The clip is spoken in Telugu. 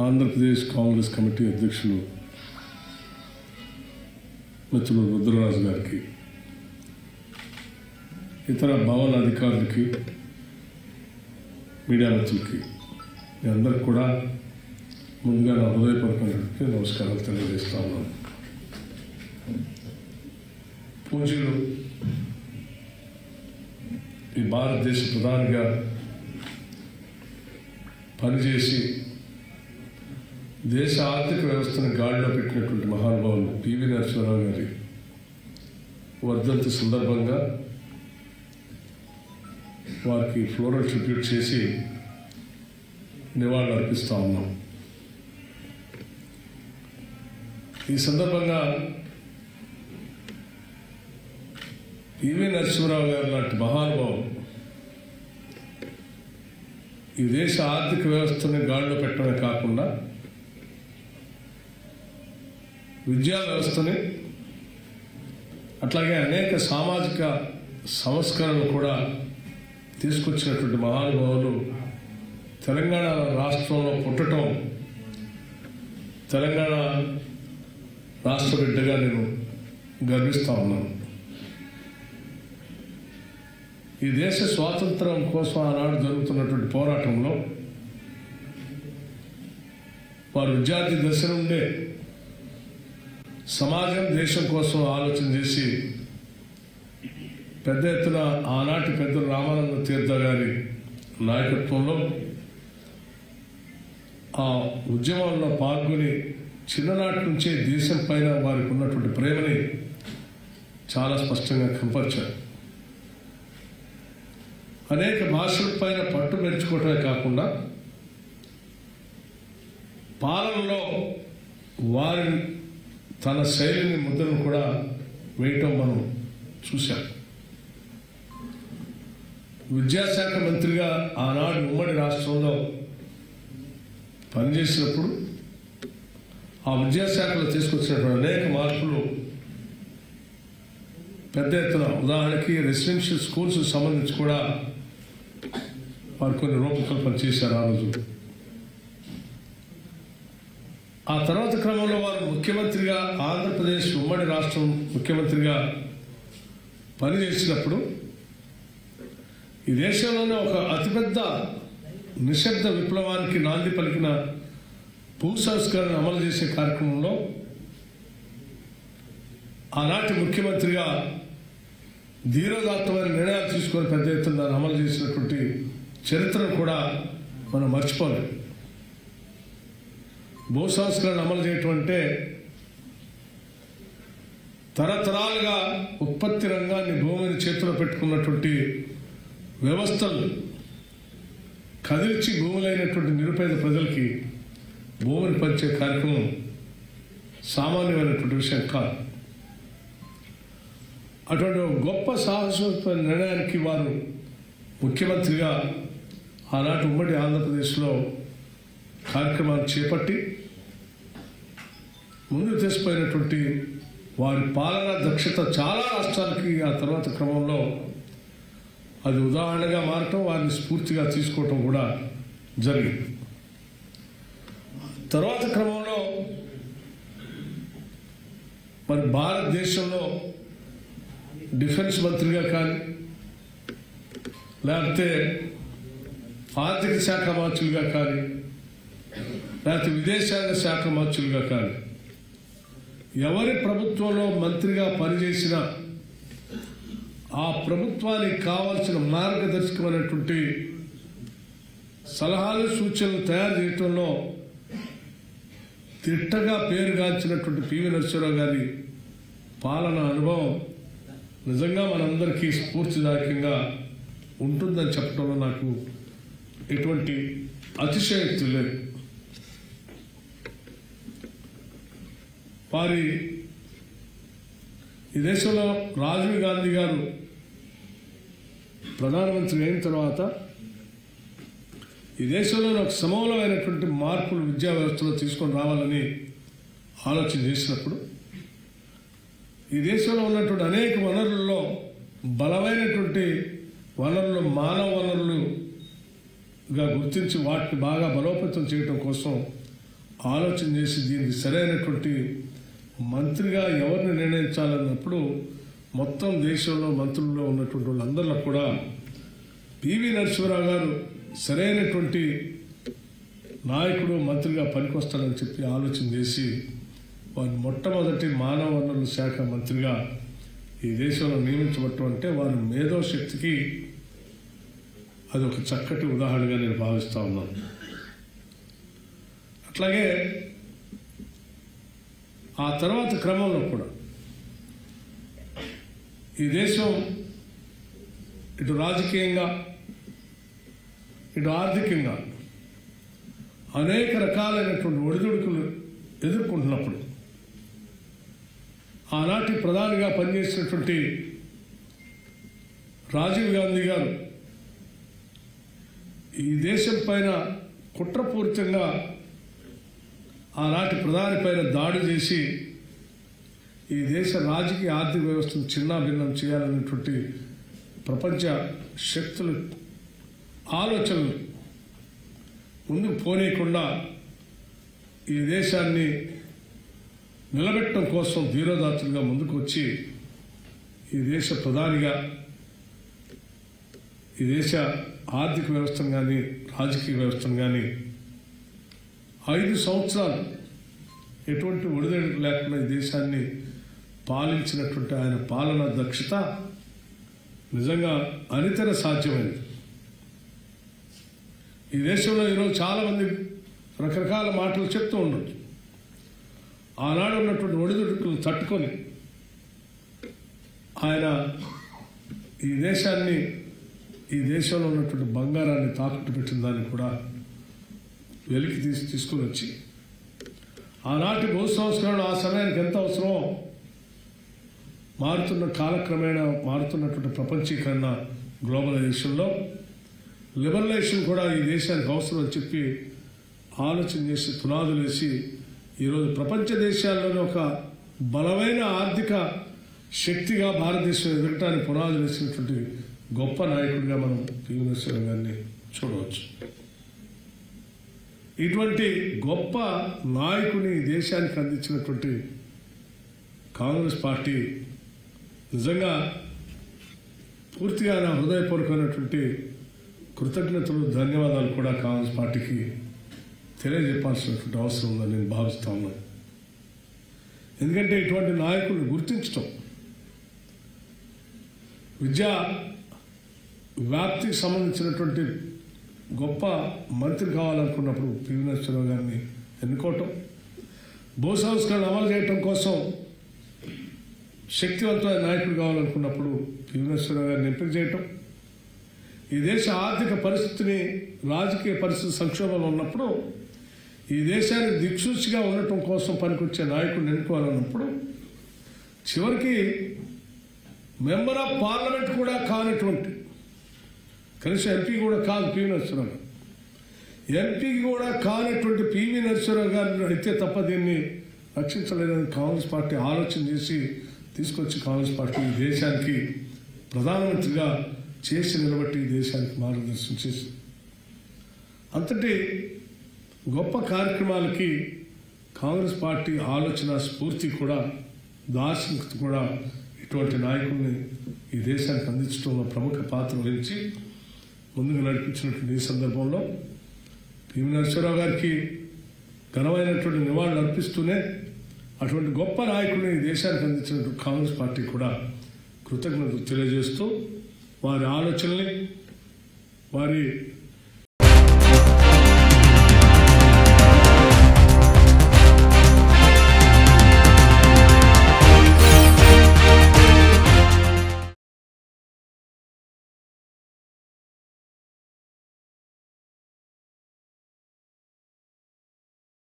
ఆంధ్రప్రదేశ్ కాంగ్రెస్ కమిటీ అధ్యక్షులు మిత్రులు రుద్రరాజు గారికి ఇతర భవన అధికారులకి మీడియా మిత్రులకి మీ అందరికి కూడా ముందుగా నా హృదయపూర్వకమైనటువంటి నమస్కారాలు తెలియజేస్తా ఉన్నాను పూజలు ఈ భారతదేశ ప్రధానిగా పనిచేసి దేశ ఆర్థిక వ్యవస్థను గాడిలో పెట్టినటువంటి మహానుభావులు పివి నరసింహరావు గారి వర్ధంతి సందర్భంగా వారికి ఫ్లోరల్ ట్రిబ్యూట్ చేసి నివాళులు అర్పిస్తూ ఉన్నాం ఈ సందర్భంగా పివి నరసింహరావు గారు లాంటి మహానుభావులు ఈ దేశ ఆర్థిక వ్యవస్థని గాడిలో పెట్టడమే కాకుండా విద్యా వ్యవస్థని అట్లాగే అనేక సామాజిక సంస్కరణలు కూడా తీసుకొచ్చినటువంటి మహానుభావులు తెలంగాణ రాష్ట్రంలో పుట్టడం తెలంగాణ రాష్ట్ర బిడ్డగా నేను గర్విస్తూ ఉన్నాను ఈ దేశ స్వాతంత్రం కోసం ఆనాడు జరుగుతున్నటువంటి పోరాటంలో వారు విద్యార్థి దశ నుండే సమాజం దేశం కోసం ఆలోచన చేసి పెద్ద ఎత్తున ఆనాటి పెద్దలు రామానంద తీర్థ గారి నాయకత్వంలో ఆ ఉద్యమంలో పాల్గొని చిన్ననాటి నుంచే దేశం పైన వారికి ఉన్నటువంటి ప్రేమని చాలా స్పష్టంగా కనపరిచారు అనేక భాషల పైన పట్టు పెంచుకోవటమే కాకుండా పాలనలో వారి తన శైలిని ముద్రను కూడా వేయటం మనం చూశాం విద్యాశాఖ మంత్రిగా ఆనాడు ఉమ్మడి రాష్ట్రంలో పనిచేసినప్పుడు ఆ విద్యాశాఖలో తీసుకొచ్చినటువంటి అనేక మార్పులు పెద్ద ఎత్తున ఉదాహరణకి రెసిడెన్షియల్ స్కూల్స్ సంబంధించి కూడా వారు కొన్ని రూపకల్పన చేశారు ఆ రోజు ఆ తర్వాత క్రమంలో వారు ముఖ్యమంత్రిగా ఆంధ్రప్రదేశ్ ఉమ్మడి రాష్ట్రం ముఖ్యమంత్రిగా పనిచేసినప్పుడు ఈ దేశంలోనే ఒక అతిపెద్ద నిశ్శబ్ద విప్లవానికి నాంది పలికిన భూ సంస్కరణ అమలు చేసే కార్యక్రమంలో ఆనాటి ముఖ్యమంత్రిగా ధీరోదాత్తమైన నిర్ణయాలు తీసుకొని పెద్ద ఎత్తున దాన్ని అమలు చేసినటువంటి చరిత్రను కూడా మనం మర్చిపోలేం భూ సంస్కరణ అమలు చేయటం అంటే తరతరాలుగా ఉత్పత్తి రంగాన్ని భూమిని చేతిలో పెట్టుకున్నటువంటి వ్యవస్థలు కదిలిచి భూములైనటువంటి నిరుపేద ప్రజలకి భూమిని పంచే కార్యక్రమం సామాన్యమైనటువంటి విషయం కాదు అటువంటి ఒక గొప్ప సాహసోత్పన్న నిర్ణయానికి వారు ముఖ్యమంత్రిగా ఆనాటి ఉమ్మడి ఆంధ్రప్రదేశ్లో కార్యక్రమాన్ని చేపట్టి ముందుకు తీసుకుపోయినటువంటి వారి పాలనా దక్షత చాలా రాష్ట్రాలకి ఆ తర్వాత క్రమంలో అది ఉదాహరణగా మారటం వారిని స్ఫూర్తిగా తీసుకోవటం కూడా జరిగింది తర్వాత క్రమంలో మరి భారతదేశంలో డిఫెన్స్ మంత్రిగా కానీ లేకపోతే ఆర్థిక శాఖ మంత్రులుగా కానీ లేకపోతే విదేశాంగ శాఖ మంత్రులుగా కానీ ఎవరి ప్రభుత్వంలో మంత్రిగా పనిచేసినా ఆ ప్రభుత్వానికి కావాల్సిన మార్గదర్శకమైనటువంటి సలహాలు సూచనలు తయారు చేయటంలో తిట్టగా పేరుగాంచినటువంటి పివి నరసింహరావు గారి పాలన అనుభవం నిజంగా మనందరికీ స్ఫూర్తిదాయకంగా ఉంటుందని చెప్పడంలో నాకు ఎటువంటి అతిశయోక్తి లేదు వారి ఈ దేశంలో రాజీవ్ గాంధీ గారు ప్రధానమంత్రి అయిన తర్వాత ఈ దేశంలో ఒక సమూలమైనటువంటి మార్పులు విద్యా వ్యవస్థలో తీసుకొని రావాలని ఆలోచన చేసినప్పుడు ఈ దేశంలో ఉన్నటువంటి అనేక వనరుల్లో బలమైనటువంటి వనరులు మానవ వనరులుగా గుర్తించి వాటిని బాగా బలోపేతం చేయడం కోసం ఆలోచన చేసి దీనికి సరైనటువంటి మంత్రిగా ఎవరిని నిర్ణయించాలన్నప్పుడు మొత్తం దేశంలో మంత్రుల్లో ఉన్నటువంటి వాళ్ళందరిలో కూడా పివి నరసింహరావు గారు సరైనటువంటి నాయకుడు మంత్రిగా పనికొస్తాడని చెప్పి ఆలోచన చేసి వారిని మొట్టమొదటి మానవ వనరుల శాఖ మంత్రిగా ఈ దేశంలో నియమించబట్టం అంటే వారి మేధో శక్తికి అది ఒక చక్కటి ఉదాహరణగా నేను భావిస్తా ఉన్నాను అట్లాగే ఆ తర్వాత క్రమంలో కూడా ఈ దేశం ఇటు రాజకీయంగా ఇటు ఆర్థికంగా అనేక రకాలైనటువంటి ఒడిదుడుకులు ఎదుర్కొంటున్నప్పుడు ఆనాటి ప్రధానిగా పనిచేసినటువంటి రాజీవ్ గాంధీ గారు ఈ దేశం పైన కుట్రపూరితంగా ఆనాటి ప్రధాని పైన దాడి చేసి ఈ దేశ రాజకీయ ఆర్థిక వ్యవస్థను చిన్నాభిన్నం చేయాలనేటువంటి ప్రపంచ శక్తులు ఆలోచనలు ముందుకు పోనీయకుండా ఈ దేశాన్ని నిలబెట్టడం కోసం ధీరోదాత్తులుగా ముందుకు వచ్చి ఈ దేశ ప్రధానిగా ఈ దేశ ఆర్థిక వ్యవస్థను కానీ రాజకీయ వ్యవస్థను కానీ ఐదు సంవత్సరాలు ఎటువంటి ఒడిదడి లేకుండా ఈ దేశాన్ని పాలించినటువంటి ఆయన పాలన దక్షత నిజంగా అనితర సాధ్యమైనది ఈ దేశంలో ఈరోజు చాలామంది రకరకాల మాటలు చెప్తూ ఉండొచ్చు ఆనాడు ఉన్నటువంటి ఒడిదుడుకులను తట్టుకొని ఆయన ఈ దేశాన్ని ఈ దేశంలో ఉన్నటువంటి బంగారాన్ని తాకట్టు పెట్టిన దాన్ని కూడా వెలికి తీసి తీసుకొని వచ్చి ఆనాటి భూ సంస్కరణ ఆ సమయానికి ఎంత అవసరమో మారుతున్న కాలక్రమేణా మారుతున్నటువంటి ప్రపంచీకరణ గ్లోబలైజేషన్లో లిబరలైజేషన్ కూడా ఈ దేశానికి అవసరం అని చెప్పి ఆలోచన చేసి పునాదులు వేసి ఈరోజు ప్రపంచ దేశాల్లోనే ఒక బలమైన ఆర్థిక శక్తిగా భారతదేశం ఎదగటానికి పునాదులు వేసినటువంటి గొప్ప నాయకుడిగా మనం పివి నరసింహరావు గారిని చూడవచ్చు ఇటువంటి గొప్ప నాయకుని దేశానికి అందించినటువంటి కాంగ్రెస్ పార్టీ నిజంగా పూర్తిగా నా హృదయపూర్వకమైనటువంటి కృతజ్ఞతలు ధన్యవాదాలు కూడా కాంగ్రెస్ పార్టీకి తెలియజెప్పాల్సినటువంటి అవసరం ఉందని నేను భావిస్తా ఉన్నాను ఎందుకంటే ఇటువంటి నాయకులను గుర్తించటం విద్యా వ్యాప్తికి సంబంధించినటువంటి గొప్ప మంత్రి కావాలనుకున్నప్పుడు పివి నరసింహరావు గారిని ఎన్నుకోవటం భూ సంస్కరణ అమలు చేయటం కోసం శక్తివంతమైన నాయకుడు కావాలనుకున్నప్పుడు పివి నరసింహరావు గారిని ఎంపిక చేయటం ఈ దేశ ఆర్థిక పరిస్థితిని రాజకీయ పరిస్థితి సంక్షోభంలో ఉన్నప్పుడు ఈ దేశానికి దిక్సూచిగా ఉండటం కోసం పనికొచ్చే నాయకుడిని ఎన్నుకోవాలన్నప్పుడు చివరికి మెంబర్ ఆఫ్ పార్లమెంట్ కూడా కానటువంటి కనీసం ఎంపీ కూడా కాదు పివి నరసింహరావు గారు ఎంపీ కూడా కానటువంటి పివి నరసింహరావు గారిని అయితే తప్ప దీన్ని రక్షించలేదని కాంగ్రెస్ పార్టీ ఆలోచన చేసి తీసుకొచ్చి కాంగ్రెస్ పార్టీ ఈ దేశానికి ప్రధానమంత్రిగా చేసి నిలబట్టి ఈ దేశానికి మార్గదర్శనం చేసి అంతటి గొప్ప కార్యక్రమాలకి కాంగ్రెస్ పార్టీ ఆలోచన స్ఫూర్తి కూడా దార్శనికత కూడా ఇటువంటి నాయకుల్ని ఈ దేశానికి అందించడంలో ప్రముఖ పాత్ర వహించి ముందుకు నడిపించినటువంటి ఈ సందర్భంలో పివి నరసింహరావు గారికి ఘనమైనటువంటి నివాళులు అర్పిస్తూనే అటువంటి గొప్ప నాయకుడిని ఈ దేశానికి అందించినటువంటి కాంగ్రెస్ పార్టీ కూడా కృతజ్ఞతలు తెలియజేస్తూ వారి ఆలోచనల్ని వారి